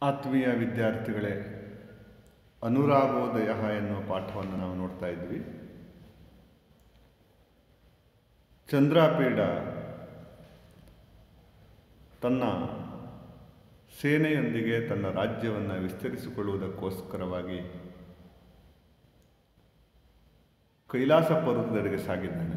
ಆತ್ಮೀಯ ವಿದ್ಯಾರ್ಥಿಗಳೇ ಅನುರಾಗೋದಯ ಎನ್ನುವ ಪಾಠವನ್ನು ನಾವು ನೋಡ್ತಾ ಇದ್ವಿ ಚಂದ್ರಾಪೀಡ ತನ್ನ ಸೇನೆಯೊಂದಿಗೆ ತನ್ನ ರಾಜ್ಯವನ್ನು ವಿಸ್ತರಿಸಿಕೊಳ್ಳುವುದಕ್ಕೋಸ್ಕರವಾಗಿ ಕೈಲಾಸ ಪರ್ವತದೆಡೆಗೆ ಸಾಗಿದ್ದಾನೆ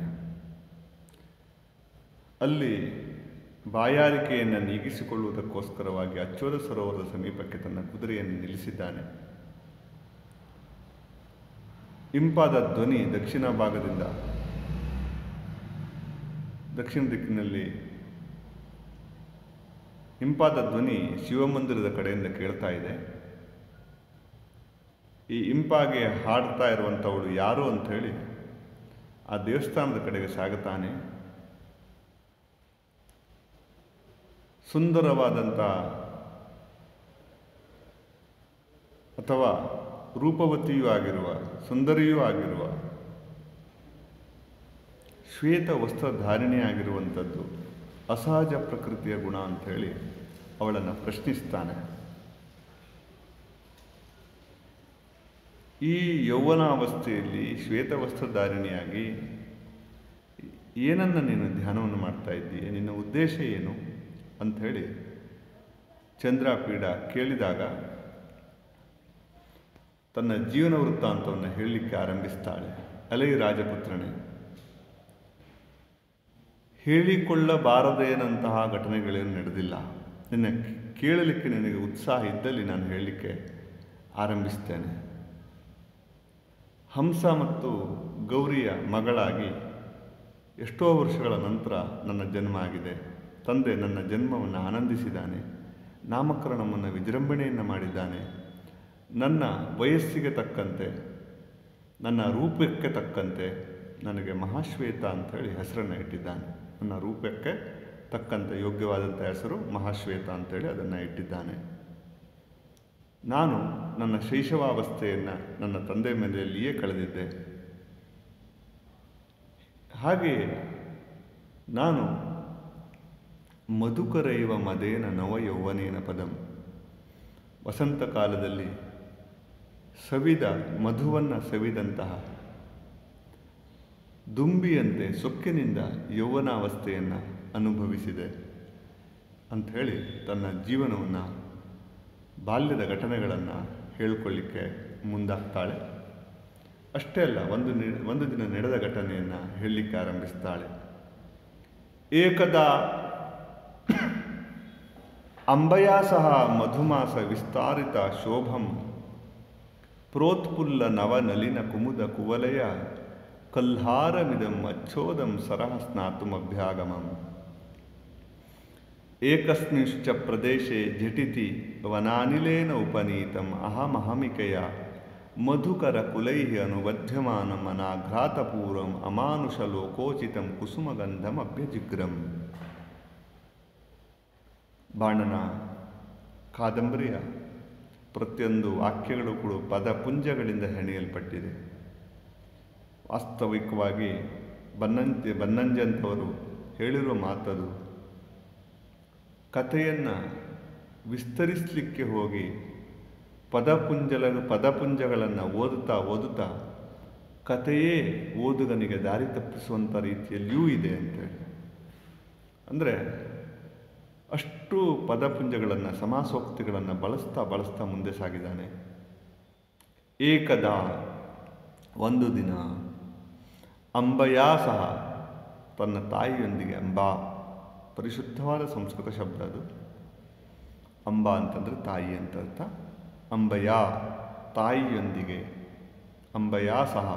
ಅಲ್ಲಿ ಬಾಯಾರಿಕೆಯನ್ನು ನೀಗಿಸಿಕೊಳ್ಳುವುದಕ್ಕೋಸ್ಕರವಾಗಿ ಅಚ್ಚೋದ ಸರೋವರದ ಸಮೀಪಕ್ಕೆ ತನ್ನ ಕುದುರೆಯನ್ನು ನಿಲ್ಲಿಸಿದ್ದಾನೆ ಇಂಪಾದ ಧ್ವನಿ ದಕ್ಷಿಣ ಭಾಗದಿಂದ ದಕ್ಷಿಣ ದಿಕ್ಕಿನಲ್ಲಿ ಇಂಪಾದ ಧ್ವನಿ ಶಿವಮಂದಿರದ ಕಡೆಯಿಂದ ಕೇಳ್ತಾ ಇದೆ ಈ ಇಂಪಾಗೆ ಹಾಡ್ತಾ ಇರುವಂಥವಳು ಯಾರು ಅಂಥೇಳಿ ಆ ದೇವಸ್ಥಾನದ ಕಡೆಗೆ ಸಾಗುತ್ತಾನೆ ಸುಂದರವಾದಂಥ ಅಥವಾ ರೂಪವತಿಯೂ ಆಗಿರುವ ಸುಂದರಿಯೂ ಆಗಿರುವ ಶ್ವೇತ ವಸ್ತ್ರಧಾರಣೆ ಆಗಿರುವಂಥದ್ದು ಅಸಹಜ ಪ್ರಕೃತಿಯ ಗುಣ ಅಂಥೇಳಿ ಅವಳನ್ನು ಪ್ರಶ್ನಿಸ್ತಾನೆ ಈ ಯೌವನಾವಸ್ಥೆಯಲ್ಲಿ ಶ್ವೇತವಸ್ತ್ರಧಾರಿಣಿಯಾಗಿ ಏನನ್ನು ನೀನು ಧ್ಯಾನವನ್ನು ಮಾಡ್ತಾ ಇದ್ದೀಯ ನಿನ್ನ ಉದ್ದೇಶ ಏನು ಅಂಥೇಳಿ ಚಂದ್ರಾಪೀಡ ಕೇಳಿದಾಗ ತನ್ನ ಜೀವನ ವೃತ್ತಾಂತವನ್ನು ಹೇಳಲಿಕ್ಕೆ ಆರಂಭಿಸ್ತಾಳೆ ಅಲೈ ರಾಜಪುತ್ರನೇ ಹೇಳಿಕೊಳ್ಳಬಾರದೇನಂತಹ ಘಟನೆಗಳೇನು ನಡೆದಿಲ್ಲ ನಿನ್ನ ಕೇಳಲಿಕ್ಕೆ ನಿನಗೆ ಉತ್ಸಾಹ ಇದ್ದಲ್ಲಿ ನಾನು ಹೇಳಲಿಕ್ಕೆ ಆರಂಭಿಸ್ತೇನೆ ಹಂಸ ಮತ್ತು ಗೌರಿಯ ಮಗಳಾಗಿ ಎಷ್ಟೋ ವರ್ಷಗಳ ನಂತರ ನನ್ನ ಜನ್ಮ ಆಗಿದೆ ತಂದೆ ನನ್ನ ಜನ್ಮವನ್ನು ಆನಂದಿಸಿದ್ದಾನೆ ನಾಮಕರಣವನ್ನು ವಿಜೃಂಭಣೆಯನ್ನು ಮಾಡಿದ್ದಾನೆ ನನ್ನ ವಯಸ್ಸಿಗೆ ತಕ್ಕಂತೆ ನನ್ನ ರೂಪಕ್ಕೆ ತಕ್ಕಂತೆ ನನಗೆ ಮಹಾಶ್ವೇತ ಅಂಥೇಳಿ ಹೆಸರನ್ನು ಇಟ್ಟಿದ್ದಾನೆ ನನ್ನ ರೂಪಕ್ಕೆ ತಕ್ಕಂತೆ ಯೋಗ್ಯವಾದಂಥ ಹೆಸರು ಮಹಾಶ್ವೇತ ಅಂತೇಳಿ ಅದನ್ನು ಇಟ್ಟಿದ್ದಾನೆ ನಾನು ನನ್ನ ಶೈಶವಾವಸ್ಥೆಯನ್ನು ನನ್ನ ತಂದೆ ಮನೆಯಲ್ಲಿಯೇ ಕಳೆದಿದ್ದೆ ಹಾಗೆಯೇ ನಾನು ಮಧುಕರೈವ ಮದೇನ ನವ ಯೌವನೇನ ಪದಂ ವಸಂತ ಕಾಲದಲ್ಲಿ ಸವಿದ ಮಧುವನ್ನು ಸವಿದಂತಹ ದುಂಬಿಯಂತೆ ಸೊಕ್ಕಿನಿಂದ ಯೌವನಾವಸ್ಥೆಯನ್ನು ಅನುಭವಿಸಿದೆ ಅಂಥೇಳಿ ತನ್ನ ಜೀವನವನ್ನು ಬಾಲ್ಯದ ಘಟನೆಗಳನ್ನು ಹೇಳ್ಕೊಳ್ಳಿಕ್ಕೆ ಮುಂದಾಗ್ತಾಳೆ ಅಷ್ಟೇ ಅಲ್ಲ ಒಂದು ನಿ ಒಂದು ದಿನ ನಡೆದ ಘಟನೆಯನ್ನು ಹೇಳಲಿಕ್ಕೆ ಆರಂಭಿಸ್ತಾಳೆ ಏಕದಾ ಅಂಬಯಾ ಸಹ ಮಧುಮಾಸ ವಿಸ್ತಾರಿತ ಶೋಭಂ ಪ್ರೋತ್ಪುಲ್ಲ ನವನಲಿನ ಕುಮುದ ಕುವಲಯ ಕಲ್ಹಾರಮಿದಂ ಅಚ್ಛೋದಂ ಸರಹ ಸ್ನಾತುಮಭ್ಯಾಗಮಂ ಏಕಸ್ಮಿಂಶ್ಚ ಪ್ರದೇಶೆ ಝಟಿತಿ ವನಾನಿಲೇನ ಉಪನೀತಂ ಅಹಮಹಮಿಕೆಯ ಮಧುಕರ ಕುಲೈ ಅನುಬಧ್ಯಮಾನಂ ಅನಾಘ್ರಾತಪೂರ್ವಂ ಅಮಾನುಷಲೋಕೋಚಿತಂ ಕುಸುಮಗಂಧಂ ಅಭ್ಯಜಿಗ್ರಂ ಬಾಣನ ಕಾದಂಬರಿಯ ಪ್ರತಿಯೊಂದು ವಾಕ್ಯಗಳು ಕೂಡ ಪದಪುಂಜಗಳಿಂದ ಹೆಣೆಯಲ್ಪಟ್ಟಿದೆ ವಾಸ್ತವಿಕವಾಗಿ ಬನ್ನಂತೆ ಬನ್ನಂಜಂತವರು ಹೇಳಿರುವ ಮಾತದು ಕಥೆಯನ್ನು ವಿಸ್ತರಿಸಲಿಕ್ಕೆ ಹೋಗಿ ಪದಪುಂಜಲ ಪದಪುಂಜಗಳನ್ನು ಓದುತ್ತಾ ಓದುತ್ತಾ ಕಥೆಯೇ ಓದುಗನಿಗೆ ದಾರಿ ತಪ್ಪಿಸುವಂಥ ರೀತಿಯಲ್ಲಿಯೂ ಇದೆ ಅಂತೇಳಿ ಅಂದರೆ ಅಷ್ಟು ಪದಪುಂಜಗಳನ್ನು ಸಮಾಸೋಕ್ತಿಗಳನ್ನು ಬಳಸ್ತಾ ಬಳಸ್ತಾ ಮುಂದೆ ಸಾಗಿದ್ದಾನೆ ಏಕದಾ ಒಂದು ದಿನ ಅಂಬಯಾ ಸಹ ತನ್ನ ತಾಯಿಯೊಂದಿಗೆ ಅಂಬಾ ಪರಿಶುದ್ಧವಾದ ಸಂಸ್ಕೃತ ಶಬ್ದ ಅದು ಅಂಬಾ ಅಂತಂದರೆ ತಾಯಿ ಅಂತ ಅರ್ಥ ಅಂಬಯಾ ತಾಯಿಯೊಂದಿಗೆ ಅಂಬಯಾ ಸಹ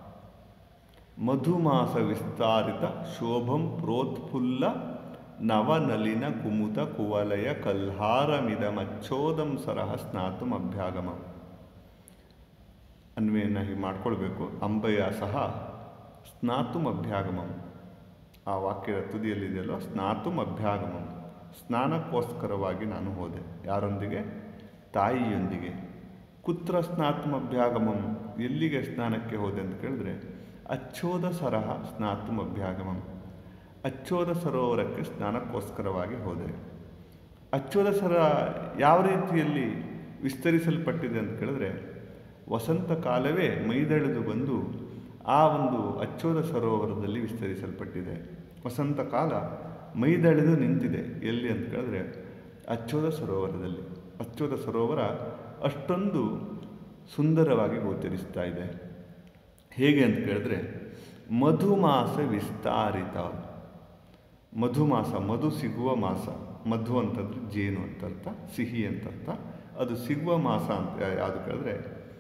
ಮಧುಮಾಸ ವಿಸ್ತಾರಿತ ಶೋಭಂ ಪ್ರೋತ್ಫುಲ್ಲ ನವನಲಿನ ಕುಮುದ ಕುವಲಯ ಕಲ್ಹಾರಮಿದ ಮಚ್ಚೋದಂ ಸರಹ ಸ್ನಾತುಂ ಅಭ್ಯಾಗಮ ಅನ್ವೆಯನ್ನು ಹೀಗೆ ಮಾಡ್ಕೊಳ್ಬೇಕು ಅಂಬಯ ಸಹ ಸ್ನಾತುಂ ಅಭ್ಯಾಗಮಂ ಆ ವಾಕ್ಯದ ತುದಿಯಲ್ಲಿದೆಯಲ್ಲೋ ಸ್ನಾತುಂ ಅಭ್ಯಾಗಮಂ ಸ್ನಾನಕ್ಕೋಸ್ಕರವಾಗಿ ನಾನು ಹೋದೆ ಯಾರೊಂದಿಗೆ ತಾಯಿಯೊಂದಿಗೆ ಕುತ್ರ ಸ್ನಾತುಂ ಅಭ್ಯಾಗಮಂ ಎಲ್ಲಿಗೆ ಸ್ನಾನಕ್ಕೆ ಹೋದೆ ಅಂತ ಕೇಳಿದ್ರೆ ಅಚ್ಚೋದ ಸರಹ ಸ್ನಾತುಂ ಅಭ್ಯಾಗಮಂ ಅಚ್ಚೋದ ಸರೋವರಕ್ಕೆ ಸ್ನಾನಕ್ಕೋಸ್ಕರವಾಗಿ ಹೋದೆ ಅಚ್ಚೋದ ಸರ ಯಾವ ರೀತಿಯಲ್ಲಿ ವಿಸ್ತರಿಸಲ್ಪಟ್ಟಿದೆ ಅಂತ ಕೇಳಿದ್ರೆ ವಸಂತ ಕಾಲವೇ ಮೈದಳೆದು ಬಂದು ಆ ಒಂದು ಅಚ್ಚೋದ ಸರೋವರದಲ್ಲಿ ವಿಸ್ತರಿಸಲ್ಪಟ್ಟಿದೆ ವಸಂತ ಕಾಲ ಮೈದಳೆದು ನಿಂತಿದೆ ಎಲ್ಲಿ ಅಂತ ಕೇಳಿದ್ರೆ ಅಚ್ಚೋದ ಸರೋವರದಲ್ಲಿ ಅಚ್ಚೋದ ಸರೋವರ ಅಷ್ಟೊಂದು ಸುಂದರವಾಗಿ ಗೋಚರಿಸ್ತಾ ಇದೆ ಹೇಗೆ ಅಂತ ಕೇಳಿದ್ರೆ ಮಧುಮಾಸ ವಿಸ್ತಾರಿತ ಮಧುಮಾಸ ಮಧು ಸಿಗುವ ಮಾಸ ಮಧು ಅಂತಂದ್ರೆ ಜೇನು ಅಂತ ಅರ್ಥ ಸಿಹಿ ಅಂತ ಅರ್ಥ ಅದು ಸಿಗುವ ಮಾಸ ಅಂತ ಯಾವುದು ಕೇಳಿದ್ರೆ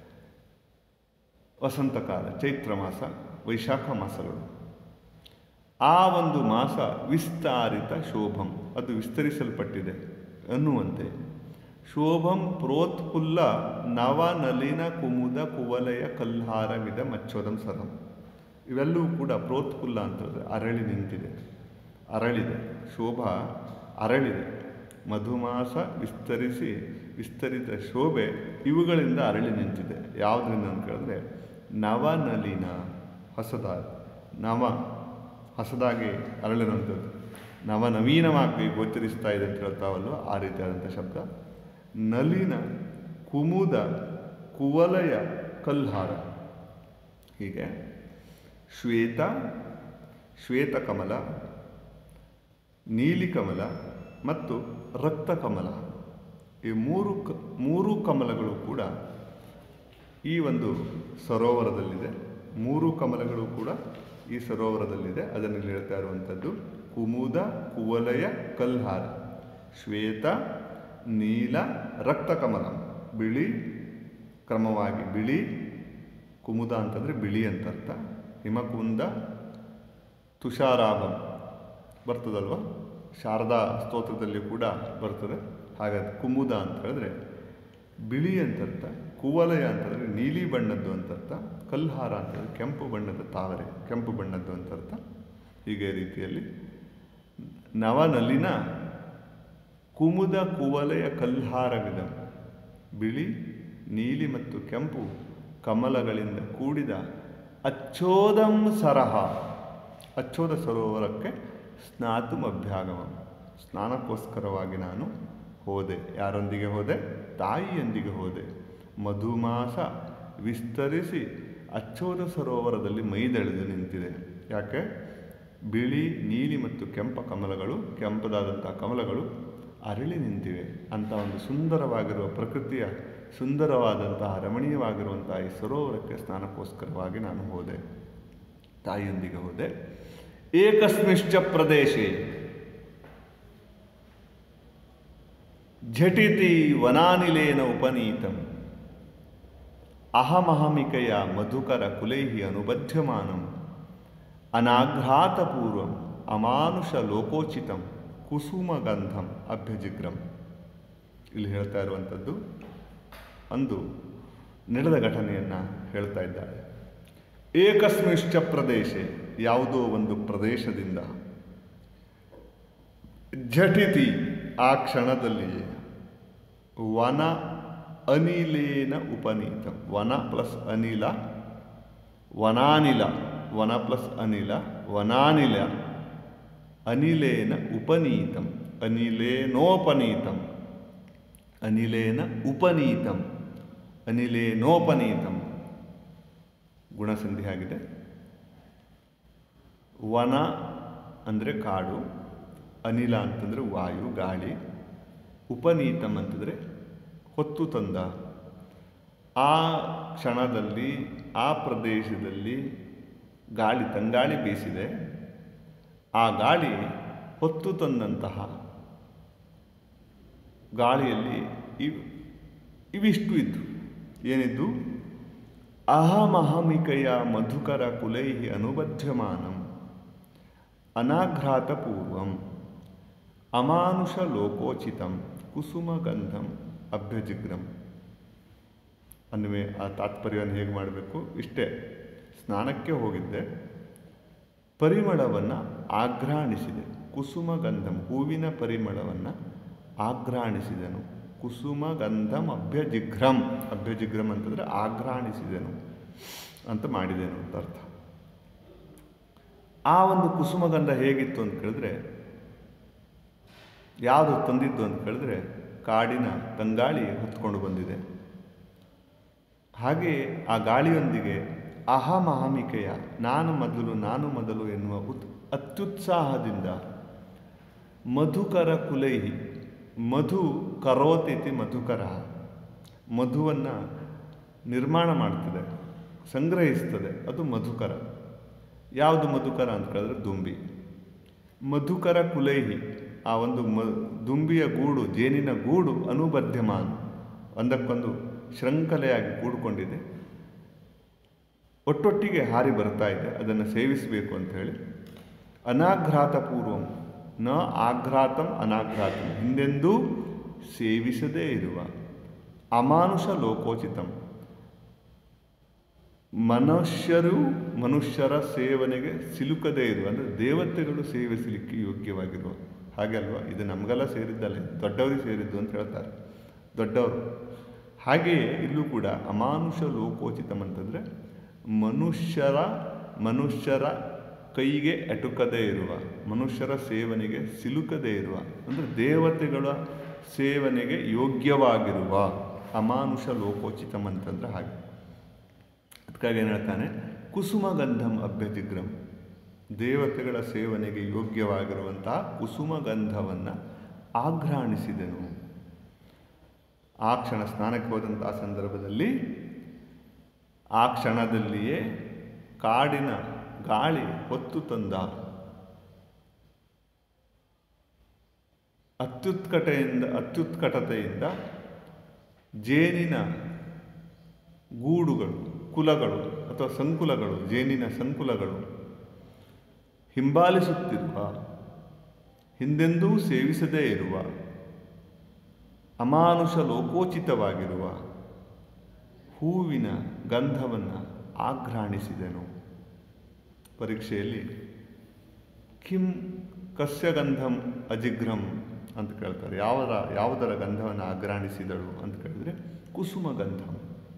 ವಸಂತ ಕಾಲ ಚೈತ್ರ ಮಾಸ ವೈಶಾಖ ಮಾಸಗಳು ಆ ಒಂದು ಮಾಸ ವಿಸ್ತಾರಿತ ಶೋಭಂ ಅದು ವಿಸ್ತರಿಸಲ್ಪಟ್ಟಿದೆ ಅನ್ನುವಂತೆ ಶೋಭಂ ಪ್ರೋತ್ಫುಲ್ಲ ನವನಲಿನ ಕುಮುದ ಕುವಲಯ ಕಲ್ಹಾರವಿದ ಮಚ್ಚೋದಂ ಸದಂ ಇವೆಲ್ಲವೂ ಕೂಡ ಪ್ರೋತ್ಫುಲ್ಲ ಅಂತಂದರೆ ಅರಳಿ ನಿಂತಿದೆ ಅರಳಿದೆ ಶೋಭಾ ಅರಳಿದೆ ಮಧುಮಾಸ ವಿಸ್ತರಿಸಿ ವಿಸ್ತರಿತ ಶೋಭೆ ಇವುಗಳಿಂದ ಅರಳಿ ನಿಂತಿದೆ ಯಾವುದರಿಂದ ಅಂತ ಕೇಳಿದ್ರೆ ನವನಲಿನ ಹೊಸದಾದ ನವ ಹೊಸದಾಗಿ ಅರಳಿರುವಂಥದ್ದು ನವನವೀನವಾಗಿ ಗೋಚರಿಸ್ತಾ ಇದೆ ಅಂತ ಹೇಳ್ತಾವಲ್ವ ಆ ರೀತಿಯಾದಂಥ ಶಬ್ದ ನಲಿನ ಕುಮುದ ಕುವಲಯ ಕಲ್ಹಾರ ಹೀಗೆ ಶ್ವೇತ ಶ್ವೇತಕಮಲ ನೀಲಿಕಮಲ ಮತ್ತು ರಕ್ತಕಮಲ ಈ ಮೂರು ಕ ಮೂರು ಕಮಲಗಳು ಕೂಡ ಈ ಒಂದು ಸರೋವರದಲ್ಲಿದೆ ಮೂರು ಕಮಲಗಳು ಕೂಡ ಈ ಸರೋವರದಲ್ಲಿದೆ ಅದನ್ನು ಇಲ್ಲಿ ಹೇಳ್ತಾ ಇರುವಂಥದ್ದು ಕುಮುದ ಕುವಲಯ ಕಲ್ಹಾರ ಶ್ವೇತ ನೀಲ ರಕ್ತಕಮಲ ಬಿಳಿ ಕ್ರಮವಾಗಿ ಬಿಳಿ ಕುಮುದ ಅಂತಂದರೆ ಬಿಳಿ ಅಂತ ಅರ್ಥ ಹಿಮಕುಂದ ತುಷಾರಾಭಂ ಬರ್ತದಲ್ವ ಶಾರದಾ ಸ್ತೋತ್ರದಲ್ಲಿ ಕೂಡ ಬರ್ತದೆ ಹಾಗಾದ್ರೆ ಕುಮುದ ಅಂತ ಹೇಳಿದ್ರೆ ಬಿಳಿ ಅಂತರ್ಥ ಕುವಲಯ ಅಂತಂದರೆ ನೀಲಿ ಬಣ್ಣದ್ದು ಅಂತರ್ಥ ಕಲ್ಹಾರ ಅಂತಂದರೆ ಕೆಂಪು ಬಣ್ಣದ ತಾವರೆ ಕೆಂಪು ಬಣ್ಣದ್ದು ಅಂತರ್ಥ ಹೀಗೆ ರೀತಿಯಲ್ಲಿ ನವನಲಿನ ಕುಮುದ ಕುವಲಯ ಕಲ್ಹಾರವಿದ ಬಿಳಿ ನೀಲಿ ಮತ್ತು ಕೆಂಪು ಕಮಲಗಳಿಂದ ಕೂಡಿದ ಅಚ್ಚೋದಂ ಸರಹ ಅಚ್ಚೋದ ಸರೋವರಕ್ಕೆ ಸ್ನಾತುಂ ಅಭ್ಯಾಗಮ ಸ್ನಾನಕ್ಕೋಸ್ಕರವಾಗಿ ನಾನು ಹೋದೆ ಯಾರೊಂದಿಗೆ ಹೋದೆ ತಾಯಿಯೊಂದಿಗೆ ಹೋದೆ ಮಧುಮಾಸ ವಿಸ್ತರಿಸಿ ಅಚ್ಚೋದ ಸರೋವರದಲ್ಲಿ ಮೈದೆಳೆದು ನಿಂತಿದೆ ಯಾಕೆ ಬಿಳಿ ನೀಲಿ ಮತ್ತು ಕೆಂಪ ಕಮಲಗಳು ಕೆಂಪದಾದಂಥ ಕಮಲಗಳು ಅರಳಿ ನಿಂತಿವೆ ಅಂತ ಒಂದು ಸುಂದರವಾಗಿರುವ ಪ್ರಕೃತಿಯ ಸುಂದರವಾದಂತಹ ರಮಣೀಯವಾಗಿರುವಂತಹ ಈ ಸರೋವರಕ್ಕೆ ಸ್ನಾನಕ್ಕೋಸ್ಕರವಾಗಿ ನಾನು ಹೋದೆ ತಾಯಿಯೊಂದಿಗೆ ಹೋದೆ ಏಕಸ್ಮಿಶ್ಚ ಪ್ರದೇಶೆ ಝಟಿತಿ ವನಾನಿಲೇನ ಉಪನೀತಂ ಅಹಮಹಮಿಕೆಯ ಮಧುಕರ ಕುಲೈಹಿ ಅನುಬಧ್ಯಮಾನಂ ಅನಾಘ್ರಾತಪೂರ್ವಂ ಅಮಾನುಷ ಲೋಕೋಚಿತಂ ಕುಸುಮಗಂಧಂ ಅಭ್ಯಜಿಗ್ರಂ ಇಲ್ಲಿ ಹೇಳ್ತಾ ಇರುವಂಥದ್ದು ಒಂದು ನಡೆದ ಘಟನೆಯನ್ನು ಹೇಳ್ತಾ ಇದ್ದಾರೆ ಏಕಸ್ಮಿಶ್ಚ ಪ್ರದೇಶ ಯಾವುದೋ ಒಂದು ಪ್ರದೇಶದಿಂದ ಝಟಿತಿ ಆ ಕ್ಷಣದಲ್ಲಿಯೇ ವನ ಅನಿಲೇನ ಉಪನೀತ ವನ ಪ್ಲಸ್ ಅನಿಲ ವನಾನಿಲ ವನ ಪ್ಲಸ್ ಅನಿಲ ವನಾನಿಲ ಅನಿಲೇನ ಉಪನೀತಂ ಅನಿಲೇನೋಪನೀತಂ ಅನಿಲೇನ ಉಪನೀತಂ ಅನಿಲೇನೋಪನೀತಂ ಗುಣಸಂಧಿ ಆಗಿದೆ ವನ ಅಂದರೆ ಕಾಡು ಅನಿಲ ಅಂತಂದರೆ ವಾಯು ಗಾಳಿ ಉಪನೀತಂ ಅಂತಂದರೆ ಹೊತ್ತು ತಂದ ಆ ಕ್ಷಣದಲ್ಲಿ ಆ ಪ್ರದೇಶದಲ್ಲಿ ಗಾಳಿ ತಂಗಾಳಿ ಬೀಸಿದೆ ಆ ಗಾಳಿ ಹೊತ್ತು ತಂದಂತಹ ಗಾಳಿಯಲ್ಲಿ ಇವ್ ಇವಿಷ್ಟು ಇದ್ದು ಏನಿದ್ದು ಅಹಮಹಮಿಕೆಯ ಮಧುಕರ ಕುಲೈಹಿ ಅನುಬಧ್ಯಮಾನಂ ಅನಾಘ್ರಾತಪೂರ್ವಂ ಅಮಾನುಷ ಲೋಕೋಚಿತಂ ಕುಸುಮಗಂಧಂ ಅಭ್ಯಜಿಗ್ರಂ ಅನ್ನುವೆ ಆ ತಾತ್ಪರ್ಯವನ್ನು ಹೇಗೆ ಮಾಡಬೇಕು ಇಷ್ಟೇ ಸ್ನಾನಕ್ಕೆ ಹೋಗಿದ್ದೆ ಪರಿಮಳವನ್ನು ಆಘ್ರಾಣಿಸಿದೆ ಕುಸುಮಗಂಧಂ ಹೂವಿನ ಪರಿಮಳವನ್ನು ಆಘ್ರಾಣಿಸಿದನು ಕುಸುಮಗಂಧಂ ಅಭ್ಯಜಿಘ್ರಂ ಅಭ್ಯಜಿಘ್ರಂ ಅಂತಂದರೆ ಆಘ್ರಾಣಿಸಿದನು ಅಂತ ಮಾಡಿದೆನು ಅಂತ ಅರ್ಥ ಆ ಒಂದು ಕುಸುಮಗಂಧ ಹೇಗಿತ್ತು ಅಂತ ಕೇಳಿದ್ರೆ ಯಾವುದು ತಂದಿದ್ದು ಅಂತ ಕೇಳಿದ್ರೆ ಕಾಡಿನ ತಂಗಾಳಿ ಹೊತ್ಕೊಂಡು ಬಂದಿದೆ ಹಾಗೆ ಆ ಗಾಳಿಯೊಂದಿಗೆ ಅಹಮಹಮಿಕೆಯ ನಾನು ಮೊದಲು ನಾನು ಮೊದಲು ಎನ್ನುವ ಉತ್ ಅತ್ಯುತ್ಸಾಹದಿಂದ ಮಧುಕರ ಕುಲೈಹಿ ಮಧು ಕರೋತಿತಿ ಮಧುಕರ ಮಧುವನ್ನು ನಿರ್ಮಾಣ ಮಾಡ್ತದೆ ಸಂಗ್ರಹಿಸ್ತದೆ ಅದು ಮಧುಕರ ಯಾವುದು ಮಧುಕರ ಅಂತ ಕೇಳಿದ್ರೆ ದುಂಬಿ ಮಧುಕರ ಕುಲೈಹಿ ಆ ಒಂದು ಮ ದುಂಬಿಯ ಗೂಡು ಜೇನಿನ ಗೂಡು ಅನುಬದ್ಧಮಾನ ಒಂದಕ್ಕೊಂದು ಶೃಂಖಲೆಯಾಗಿ ಕೂಡಿಕೊಂಡಿದೆ ಒಟ್ಟೊಟ್ಟಿಗೆ ಹಾರಿ ಬರ್ತಾ ಇದೆ ಅದನ್ನು ಸೇವಿಸಬೇಕು ಅಂತ ಹೇಳಿ ಅನಾಘ್ರಾತ ಪೂರ್ವಂ ನ ಆಘ್ರಾತಂ ಅನಾಘ್ರಾತಂ ಹಿಂದೆಂದೂ ಸೇವಿಸದೇ ಇರುವ ಅಮಾನುಷ ಲೋಕೋಚಿತಂ ಮನುಷ್ಯರು ಮನುಷ್ಯರ ಸೇವನೆಗೆ ಸಿಲುಕದೇ ಇರುವ ಅಂದರೆ ದೇವತೆಗಳು ಸೇವಿಸಲಿಕ್ಕೆ ಯೋಗ್ಯವಾಗಿರುವ ಹಾಗೆ ಅಲ್ವಾ ಇದು ನಮಗೆಲ್ಲ ಸೇರಿದ್ದಲ್ಲ ದೊಡ್ಡವರಿಗೆ ಸೇರಿದ್ದು ಅಂತ ಹೇಳ್ತಾರೆ ದೊಡ್ಡವರು ಹಾಗೆಯೇ ಇಲ್ಲೂ ಕೂಡ ಅಮಾನುಷ ಲೋಕೋಚಿತಂ ಅಂತಂದರೆ ಮನುಷ್ಯರ ಮನುಷ್ಯರ ಕೈಗೆ ಎಟುಕದೇ ಇರುವ ಮನುಷ್ಯರ ಸೇವನೆಗೆ ಸಿಲುಕದೇ ಇರುವ ಅಂದರೆ ದೇವತೆಗಳ ಸೇವನೆಗೆ ಯೋಗ್ಯವಾಗಿರುವ ಅಮಾನುಷ ಲೋಕೋಚಿತಂ ಅಂತಂದರೆ ಹಾಗೆ ಅದಕ್ಕಾಗಿ ಏನು ಹೇಳ್ತಾನೆ ಕುಸುಮಗಂಧಂ ಅಭ್ಯತಿಗ್ರಂ ದೇವತೆಗಳ ಸೇವನೆಗೆ ಯೋಗ್ಯವಾಗಿರುವಂತಹ ಕುಸುಮಗಂಧವನ್ನು ಆಘ್ರಾಣಿಸಿದನು ಆ ಕ್ಷಣ ಸ್ನಾನಕ್ಕೆ ಹೋದಂತಹ ಸಂದರ್ಭದಲ್ಲಿ ಆ ಕ್ಷಣದಲ್ಲಿಯೇ ಕಾಡಿನ ಗಾಳಿ ಹೊತ್ತು ತಂದ ಅತ್ಯುತ್ಕಟೆಯಿಂದ ಅತ್ಯುತ್ಕಟತೆಯಿಂದ ಜೇನಿನ ಗೂಡುಗಳು ಕುಲಗಳು ಅಥವಾ ಸಂಕುಲಗಳು ಜೇನಿನ ಸಂಕುಲಗಳು ಹಿಂಬಾಲಿಸುತ್ತಿರುವ ಹಿಂದೆಂದೂ ಸೇವಿಸದೇ ಇರುವ ಅಮಾನುಷ ಲೋಕೋಚಿತವಾಗಿರುವ ಹೂವಿನ ಗಂಧವನ್ನು ಆಘ್ರಾಣಿಸಿದನು ಪರೀಕ್ಷೆಯಲ್ಲಿ ಕಿಂ ಕಸ್ಯ ಗಂಧಂ ಅಜಿಘ್ರಂ ಅಂತ ಕೇಳ್ತಾರೆ ಯಾವರ ಯಾವುದರ ಗಂಧವನ್ನು ಆಘ್ರಾಣಿಸಿದಳು ಅಂತ ಕೇಳಿದ್ರೆ ಕುಸುಮ ಗಂಧಂ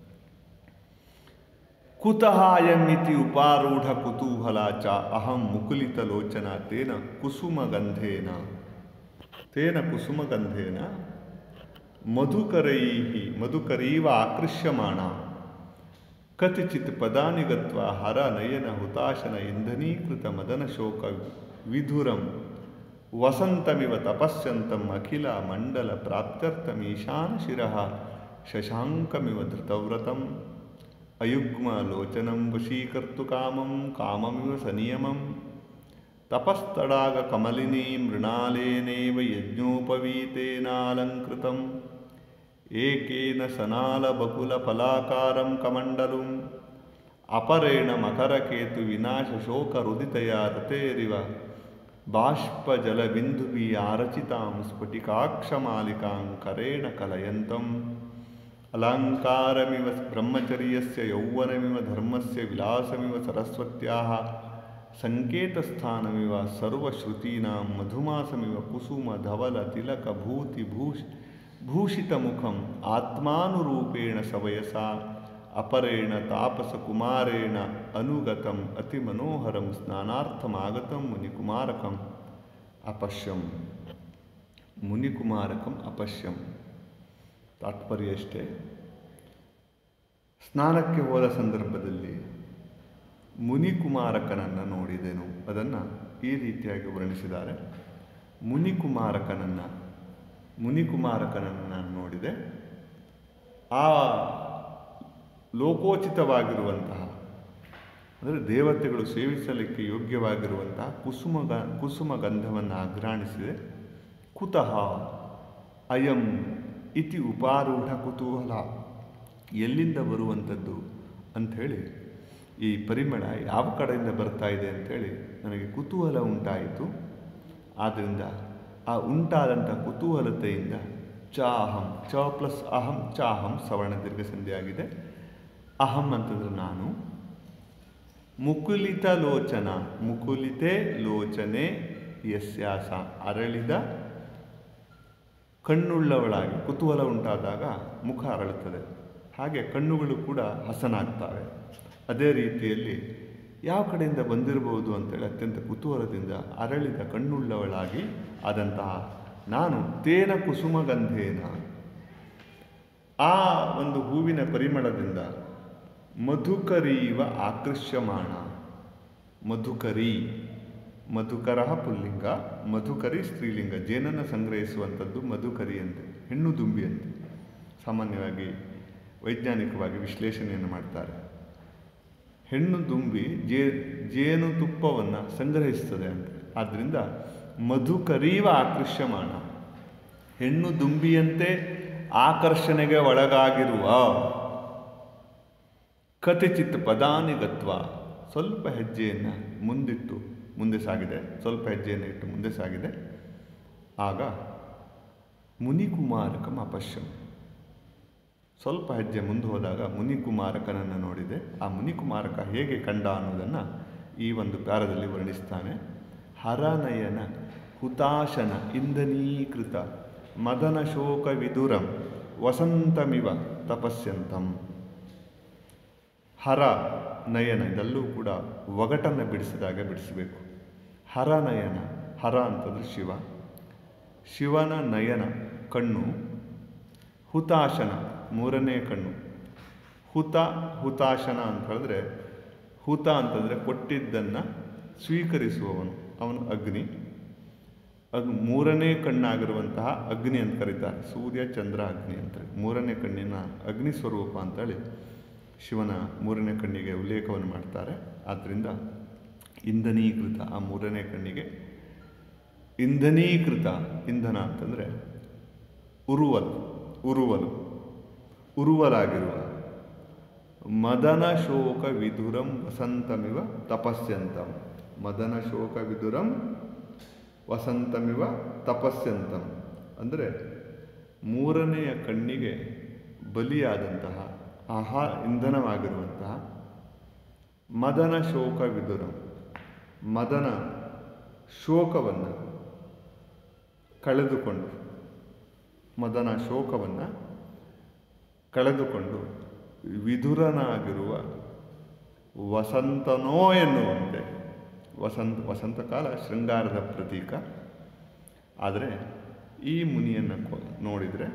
ಕುತಃ ಅಯಮಿತಿ ಉಪಾರೂಢ ಕುತೂಹಲ ಚ ಅಹಂ ಮುಕುಲಿತ ಲೋಚನ ತೇನ ಕುಸುಮಗಂಧೇನ ತೇನ ಕುಸುಮಗಂಧೇನ ಮಧುಕರೈ ಮಧುಕರೀವ ಆಕೃಷ್ಯಮಾಣ ಕತಿಚಿತ್ ಪದಾನಿ ಗತ್ವಾ ಹರ ನಯನ ಹುತಾಶನ ಇಂಧನೀಕೃತ ಮದನ ಶೋಕ ವಿಧುರಂ ವಸಂತಮಿವ ತಪಸ್ಯಂತಂ ಅಖಿಲ ಮಂಡಲ ಪ್ರಾಪ್ತ್ಯರ್ಥಮೀಶಾನ ಶಿರಃ ಶಶಾಂಕಮಿವ ಧೃತವ್ರತಂ ಅಯುಗ್ಮ ಲೋಚನಂ ವಶೀಕರ್ತು ಕಾಮಂ ಕಾಮಮಿವ ಸನಿಯಮಂ ತಪಸ್ತಡಾಗ ಕಮಲಿನೀ ಮೃಣಾಲೇನೇವ ಯಜ್ಞೋಪವೀತೇನಾಲಂಕೃತಂ ಏಕೇನ ಸನಾಲ ಬಕುಲ ಫಲಾಕಾರಂ ಕಮಂಡಲುಂ ಅಪರೇಣ ಮಕರಕೇತು ವಿನಾಶ ಶೋಕ ರುದಿತಯ ರತೇರಿವ ಬಾಷ್ಪ ಜಲಬಿಂದುಭಿ ಆರಚಿತಾಂ ಸ್ಫಟಿಕಾಕ್ಷಮಾಲಿಕಾಂ ಕರೇಣ ಕಲಯಂತಂ ಅಲಂಕಾರಮಿವ ಬ್ರಹ್ಮಚರ್ಯಸ್ಯ ಯೌವನಮಿವ ಧರ್ಮಸ್ಯ ವಿಲಾಸಮಿವ ಸರಸ್ವತ್ಯಾಹ ಸಂಕೇತಸ್ಥಾನಮಿವ ಸರ್ವಶ್ರುತೀನಾಂ ಮಧುಮಾಸಮಿವ ಕುಸುಮ ಧವಲ ತಿಲಕ ಭೂತಿ ಭೂಷ್ ಭೂಷಿತಮುಖಂ ಆತ್ಮಾನುರೂಪೇಣ ಸವಯಸ ಅಪರೇಣ ತಾಪಸಕುಮಾರೇಣ ಅನುಗತಂ ಅತಿಮನೋಹರಂ ಸ್ನಾನಾರ್ಥಮಾಗತಂ ಮುನಿಕುಮಾರಕಂ ಅಪಶ್ಯಂ ಮುನಿಕುಮಾರಕಂ ಅಪಶ್ಯಂ ತಾತ್ಪರ್ಯ ಅಷ್ಟೇ ಸ್ನಾನಕ್ಕೆ ಹೋದ ಸಂದರ್ಭದಲ್ಲಿ ಮುನಿಕುಮಾರಕನನ್ನು ನೋಡಿದೆನು ಅದನ್ನು ಈ ರೀತಿಯಾಗಿ ವರ್ಣಿಸಿದ್ದಾರೆ ಮುನಿಕುಮಾರಕನನ್ನು ಮುನಿಕುಮಾರಕನನ್ನು ನಾನು ನೋಡಿದೆ ಆ ಲೋಕೋಚಿತವಾಗಿರುವಂತಹ ಅಂದರೆ ದೇವತೆಗಳು ಸೇವಿಸಲಿಕ್ಕೆ ಯೋಗ್ಯವಾಗಿರುವಂತಹ ಕುಸುಮ ಗ ಕುಸುಮ ಗಂಧವನ್ನು ಅಘ್ರಾಣಿಸಿದೆ ಕುತಃ ಅಯಂ ಇತಿ ಉಪಾರೂಢ ಕುತೂಹಲ ಎಲ್ಲಿಂದ ಬರುವಂಥದ್ದು ಅಂಥೇಳಿ ಈ ಪರಿಮಳ ಯಾವ ಕಡೆಯಿಂದ ಬರ್ತಾ ಇದೆ ಅಂಥೇಳಿ ನನಗೆ ಕುತೂಹಲ ಉಂಟಾಯಿತು ಆದ್ದರಿಂದ ಆ ಉಂಟಾದಂಥ ಕುತೂಹಲತೆಯಿಂದ ಚಾಹಂ ಚ ಪ್ಲಸ್ ಅಹಂ ಚಾಹಂ ಸವರ್ಣ ದೀರ್ಘ ಸಂಧಿಯಾಗಿದೆ ಅಹಂ ಅಂತಂದ್ರೆ ನಾನು ಮುಕುಲಿತ ಲೋಚನ ಮುಕುಲಿತೆ ಲೋಚನೆ ಯಸ್ಯಾಸ ಅರಳಿದ ಕಣ್ಣುಳ್ಳವಳಾಗಿ ಕುತೂಹಲ ಉಂಟಾದಾಗ ಮುಖ ಅರಳುತ್ತದೆ ಹಾಗೆ ಕಣ್ಣುಗಳು ಕೂಡ ಹಸನಾಗ್ತವೆ ಅದೇ ರೀತಿಯಲ್ಲಿ ಯಾವ ಕಡೆಯಿಂದ ಬಂದಿರಬಹುದು ಅಂತೇಳಿ ಅತ್ಯಂತ ಕುತೂಹಲದಿಂದ ಅರಳಿದ ಕಣ್ಣುಳ್ಳವಳಾಗಿ ಆದಂತಹ ನಾನು ತೇನ ಕುಸುಮಗಂಧೇನ ಆ ಒಂದು ಹೂವಿನ ಪರಿಮಳದಿಂದ ಮಧುಕರೀವ ಆಕರ್ಷ್ಯಮಾಣ ಮಧುಕರಿ ಮಧುಕರ ಪುಲ್ಲಿಂಗ ಮಧುಕರಿ ಸ್ತ್ರೀಲಿಂಗ ಜೇನನ್ನು ಸಂಗ್ರಹಿಸುವಂಥದ್ದು ಮಧುಕರಿ ಅಂತೆ ಹೆಣ್ಣು ದುಂಬಿ ಅಂತೆ ಸಾಮಾನ್ಯವಾಗಿ ವೈಜ್ಞಾನಿಕವಾಗಿ ವಿಶ್ಲೇಷಣೆಯನ್ನು ಮಾಡ್ತಾರೆ ಹೆಣ್ಣು ದುಂಬಿ ಜೇ ಜೇನುತುಪ್ಪವನ್ನು ಸಂಗ್ರಹಿಸ್ತದೆ ಅಂತ ಆದ್ದರಿಂದ ಮಧುಕರೀವ ಆಕರ್ಷ್ಯಮಾಣ ಹೆಣ್ಣು ದುಂಬಿಯಂತೆ ಆಕರ್ಷಣೆಗೆ ಒಳಗಾಗಿರುವ ಕಥಿಚಿತ್ ಪದಾನಿಗತ್ವ ಸ್ವಲ್ಪ ಹೆಜ್ಜೆಯನ್ನು ಮುಂದಿಟ್ಟು ಮುಂದೆ ಸಾಗಿದೆ ಸ್ವಲ್ಪ ಹೆಜ್ಜೆಯನ್ನು ಇಟ್ಟು ಮುಂದೆ ಸಾಗಿದೆ ಆಗ ಮುನಿಕುಮಾರಕಂ ಅಪಶ್ಯಂ ಸ್ವಲ್ಪ ಹೆಜ್ಜೆ ಮುಂದೆ ಹೋದಾಗ ಮುನಿಕುಮಾರಕನನ್ನು ನೋಡಿದೆ ಆ ಮುನಿಕುಮಾರಕ ಹೇಗೆ ಕಂಡ ಅನ್ನೋದನ್ನು ಈ ಒಂದು ಪ್ಯಾರದಲ್ಲಿ ವರ್ಣಿಸ್ತಾನೆ ಹರನಯನ ಹುತಾಶನ ಇಂದನೀಕೃತ ಮದನ ಶೋಕ ವಿದುರಂ ವಸಂತಮಿವ ತಪಸ್ಯಂತಂ ಹರ ನಯನ ಇದೆಲ್ಲೂ ಕೂಡ ಒಗಟನ್ನು ಬಿಡಿಸಿದಾಗ ಬಿಡಿಸಬೇಕು ಹರ ನಯನ ಹರ ಅಂತಂದ್ರೆ ಶಿವ ಶಿವನ ನಯನ ಕಣ್ಣು ಹುತಾಶನ ಮೂರನೇ ಕಣ್ಣು ಹುತ ಹುತಾಶನ ಅಂತ ಹೇಳಿದ್ರೆ ಹುತ ಅಂತಂದರೆ ಕೊಟ್ಟಿದ್ದನ್ನು ಸ್ವೀಕರಿಸುವವನು ಅವನು ಅಗ್ನಿ ಅದು ಮೂರನೇ ಕಣ್ಣಾಗಿರುವಂತಹ ಅಗ್ನಿ ಅಂತ ಕರೀತಾರೆ ಸೂರ್ಯ ಚಂದ್ರ ಅಗ್ನಿ ಅಂತೇಳಿ ಮೂರನೇ ಕಣ್ಣಿನ ಅಗ್ನಿ ಸ್ವರೂಪ ಅಂತೇಳಿ ಶಿವನ ಮೂರನೇ ಕಣ್ಣಿಗೆ ಉಲ್ಲೇಖವನ್ನು ಮಾಡ್ತಾರೆ ಆದ್ದರಿಂದ ಇಂಧನೀಕೃತ ಆ ಮೂರನೇ ಕಣ್ಣಿಗೆ ಇಂಧನೀಕೃತ ಇಂಧನ ಅಂತಂದರೆ ಉರುವಲು ಉರುವಲು ಉರುವಲಾಗಿರುವ ಮದನ ಶೋಕ ವಿದುರಂ ವಸಂತಮಿವ ತಪಸ್ಯಂತಂ ಮದನ ಶೋಕ ವಿದುರಂ ವಸಂತಮಿವ ತಪಸ್ಯಂತಂ ಅಂದರೆ ಮೂರನೆಯ ಕಣ್ಣಿಗೆ ಬಲಿಯಾದಂತಹ ಆಹಾ ಇಂಧನವಾಗಿರುವಂತಹ ಮದನ ಶೋಕ ವಿದುರಂ ಮದನ ಶೋಕವನ್ನು ಕಳೆದುಕೊಂಡು ಮದನ ಶೋಕವನ್ನು ಕಳೆದುಕೊಂಡು ವಿದುರನಾಗಿರುವ ವಸಂತನೋ ಎನ್ನುವಂತೆ ವಸಂತ ವಸಂತಕಾಲ ಶೃಂಗಾರದ ಪ್ರತೀಕ ಆದರೆ ಈ ಮುನಿಯನ್ನು ಕೊ ನೋಡಿದರೆ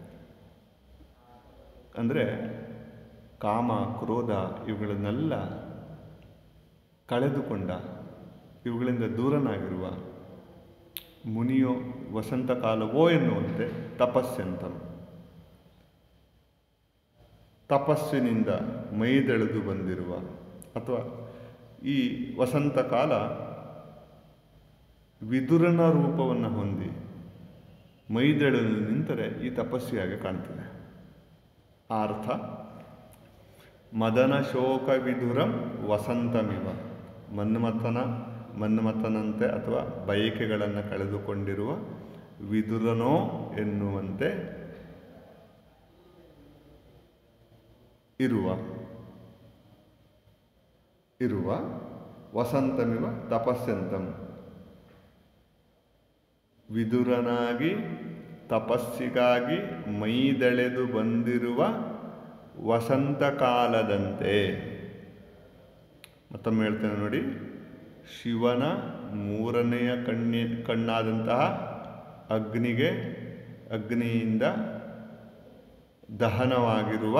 ಅಂದರೆ ಕಾಮ ಕ್ರೋಧ ಇವುಗಳನ್ನೆಲ್ಲ ಕಳೆದುಕೊಂಡ ಇವುಗಳಿಂದ ದೂರನಾಗಿರುವ ಮುನಿಯೋ ವಸಂತ ಕಾಲವೋ ಎನ್ನುವಂತೆ ತಪಸ್ಸಂತಂ ತಪಸ್ಸಿನಿಂದ ಮೈದೆಳೆದು ಬಂದಿರುವ ಅಥವಾ ಈ ವಸಂತ ಕಾಲ ವಿದುರನ ರೂಪವನ್ನು ಹೊಂದಿ ಮೈದೆಳೆದು ನಿಂತರೆ ಈ ತಪಸ್ವಿಯಾಗಿ ಕಾಣ್ತದೆ ಆ ಅರ್ಥ ಮದನ ಶೋಕ ವಿದುರಂ ವಸಂತಮಿವ ಮನ್ಮಥನ ಮನ್ಮಥನಂತೆ ಅಥವಾ ಬಯಕೆಗಳನ್ನು ಕಳೆದುಕೊಂಡಿರುವ ವಿದುರನೋ ಎನ್ನುವಂತೆ ಇರುವ ಇರುವ ವಸಂತಮಿವ ತಪಸ್ಸಂತಂ ವಿದುರನಾಗಿ ತಪಸ್ಸಿಗಾಗಿ ಮೈದೆಳೆದು ಬಂದಿರುವ ವಸಂತ ಕಾಲದಂತೆ ಮತ್ತೊಮ್ಮೆ ಹೇಳ್ತೇನೆ ನೋಡಿ ಶಿವನ ಮೂರನೆಯ ಕಣ್ಣಿ ಕಣ್ಣಾದಂತಹ ಅಗ್ನಿಗೆ ಅಗ್ನಿಯಿಂದ ದಹನವಾಗಿರುವ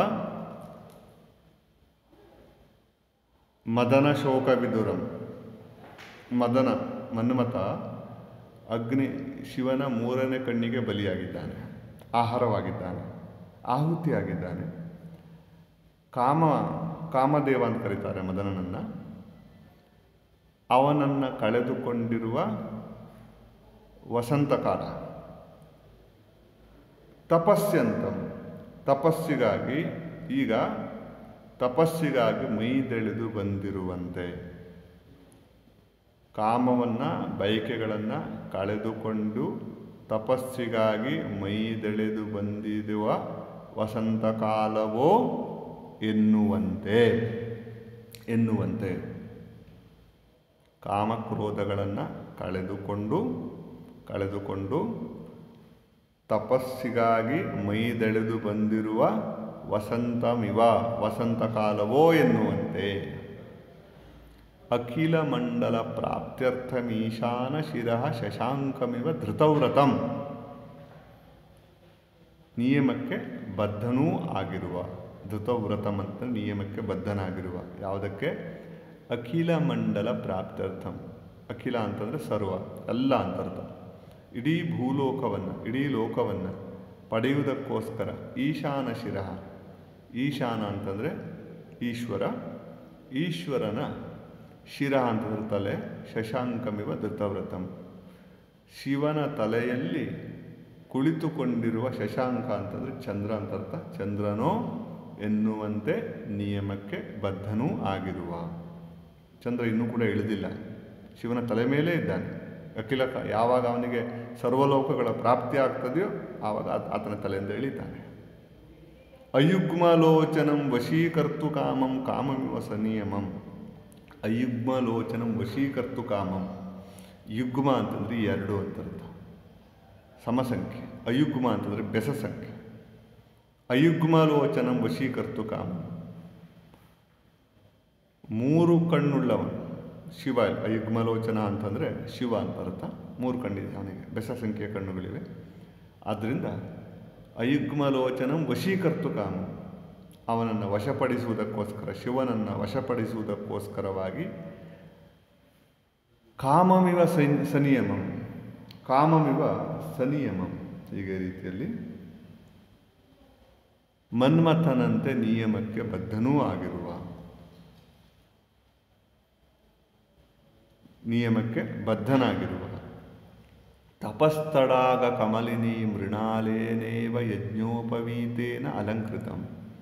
ಮದನ ಶೋಕ ವಿದುರಂ ಮದನ ಮನ್ಮಥ ಅಗ್ನಿ ಶಿವನ ಮೂರನೇ ಕಣ್ಣಿಗೆ ಬಲಿಯಾಗಿದ್ದಾನೆ ಆಹಾರವಾಗಿದ್ದಾನೆ ಆಹುತಿಯಾಗಿದ್ದಾನೆ ಕಾಮ ಕಾಮದೇವ ಅಂತ ಕರೀತಾರೆ ಮದನನನ್ನು ಅವನನ್ನು ಕಳೆದುಕೊಂಡಿರುವ ವಸಂತಕಾಲ ತಪಸ್ಸಂತಂ ತಪಸ್ಸಿಗಾಗಿ ಈಗ ತಪಸ್ಸಿಗಾಗಿ ಮೈದೆಳೆದು ಬಂದಿರುವಂತೆ ಕಾಮವನ್ನು ಬಯಕೆಗಳನ್ನು ಕಳೆದುಕೊಂಡು ತಪಸ್ಸಿಗಾಗಿ ಮೈದೆಳೆದು ಬಂದಿರುವ ವಸಂತ ಕಾಲವೋ ಎನ್ನುವಂತೆ ಎನ್ನುವಂತೆ ಕಾಮಕ್ರೋಧಗಳನ್ನು ಕಳೆದುಕೊಂಡು ಕಳೆದುಕೊಂಡು ತಪಸ್ಸಿಗಾಗಿ ಮೈದೆಳೆದು ಬಂದಿರುವ ವಸಂತಮಿವ ವಸಂತ ಕಾಲವೋ ಎನ್ನುವಂತೆ ಅಖಿಲ ಮಂಡಲ ಪ್ರಾಪ್ತ್ಯರ್ಥಮೀಶಾನ ಶಿರ ಶಶಾಂಕಮಿವ ಧೃತವ್ರತಂ ನಿಯಮಕ್ಕೆ ಬದ್ಧನೂ ಆಗಿರುವ ಧೃತವ್ರತಂ ಅಂತ ನಿಯಮಕ್ಕೆ ಬದ್ಧನಾಗಿರುವ ಯಾವುದಕ್ಕೆ ಅಖಿಲ ಮಂಡಲ ಪ್ರಾಪ್ತ್ಯರ್ಥಂ ಅಖಿಲ ಅಂತಂದರೆ ಸರ್ವ ಎಲ್ಲ ಅಂತರ್ಥ ಇಡೀ ಭೂಲೋಕವನ್ನು ಇಡೀ ಲೋಕವನ್ನು ಪಡೆಯುವುದಕ್ಕೋಸ್ಕರ ಈಶಾನ ಶಿರಃ ಈಶಾನ ಅಂತಂದರೆ ಈಶ್ವರ ಈಶ್ವರನ ಶಿರ ಅಂತಂದ್ರೆ ತಲೆ ಶಶಾಂಕಮಿವ ಧೃತವ್ರತಂ ಶಿವನ ತಲೆಯಲ್ಲಿ ಕುಳಿತುಕೊಂಡಿರುವ ಶಶಾಂಕ ಅಂತಂದರೆ ಚಂದ್ರ ಅಂತರ್ಥ ಚಂದ್ರನೋ ಎನ್ನುವಂತೆ ನಿಯಮಕ್ಕೆ ಬದ್ಧನೂ ಆಗಿರುವ ಚಂದ್ರ ಇನ್ನೂ ಕೂಡ ಇಳಿದಿಲ್ಲ ಶಿವನ ತಲೆ ಮೇಲೇ ಇದ್ದಾನೆ ಅಖಿಲ ಕ- ಯಾವಾಗ ಅವನಿಗೆ ಸರ್ವಲೋಕಗಳ ಪ್ರಾಪ್ತಿ ಆಗ್ತದೆಯೋ ಆವಾಗ ಆತ- ಆತನ ತಲೆಯಿಂದ ಇಳಿತಾನೆ ಅಯುಗ್ಮಲೋಚನಂ ವಶೀಕರ್ತು ಕಾಮಂ ಕಾಮಮಿವ ಸನಿಯಮಂ ಅಯುಗ್ಮಲೋಚನಂ ವಶೀಕರ್ತು ಕಾಮಂ ಯುಗ್ಮ ಅಂತಂದ್ರೆ ಎರಡು ಅಂತರ್ಥ ಸಮಸಂಖ್ಯೆ ಅಯುಗ್ಮ ಅಂತಂದರೆ ಬೆಸ ಸಂಖ್ಯೆ ಅಯುಗ್ಮಲೋಚನಂ ವಶೀಕರ್ತು ಕಾಮಂ ಮೂರು ಕಣ್ಣುಳ್ಳವನು ಶಿವ ಅಯುಗ್ಮಲೋಚನ ಅಂತಂದರೆ ಶಿವ ಅಂತ ಅರ್ಥ ಮೂರು ಕಣ್ಣಿದೆ ಅವನಿಗೆ ಬೆಸ ಸಂಖ್ಯೆಯ ಕಣ್ಣುಗಳಿವೆ ಆದ್ದರಿಂದ ಅಯುಗ್ಮಲೋಚನಂ ವಶೀಕರ್ತು ಕಾಮ ಅವನನ್ನು ವಶಪಡಿಸುವುದಕ್ಕೋಸ್ಕರ ಶಿವನನ್ನು ವಶಪಡಿಸುವುದಕ್ಕೋಸ್ಕರವಾಗಿ ಕಾಮಮಿವ ಸನ್ ಸನಿಯಮಂ ಕಾಮಮಿವ ಸನಿಯಮಂ ಹೀಗೆ ರೀತಿಯಲ್ಲಿ ಮನ್ಮಥನಂತೆ ನಿಯಮಕ್ಕೆ ಬದ್ಧನೂ ಆಗಿರುವ ನಿಯಮಕ್ಕೆ ಬದ್ಧನಾಗಿರುವ ತಪಸ್ತಡಾಗ ಕಮಲಿನಿ ಮೃಣಾಲೇನೇವ ಯಜ್ಞೋಪವೀತೇನ ಅಲಂಕೃತಂ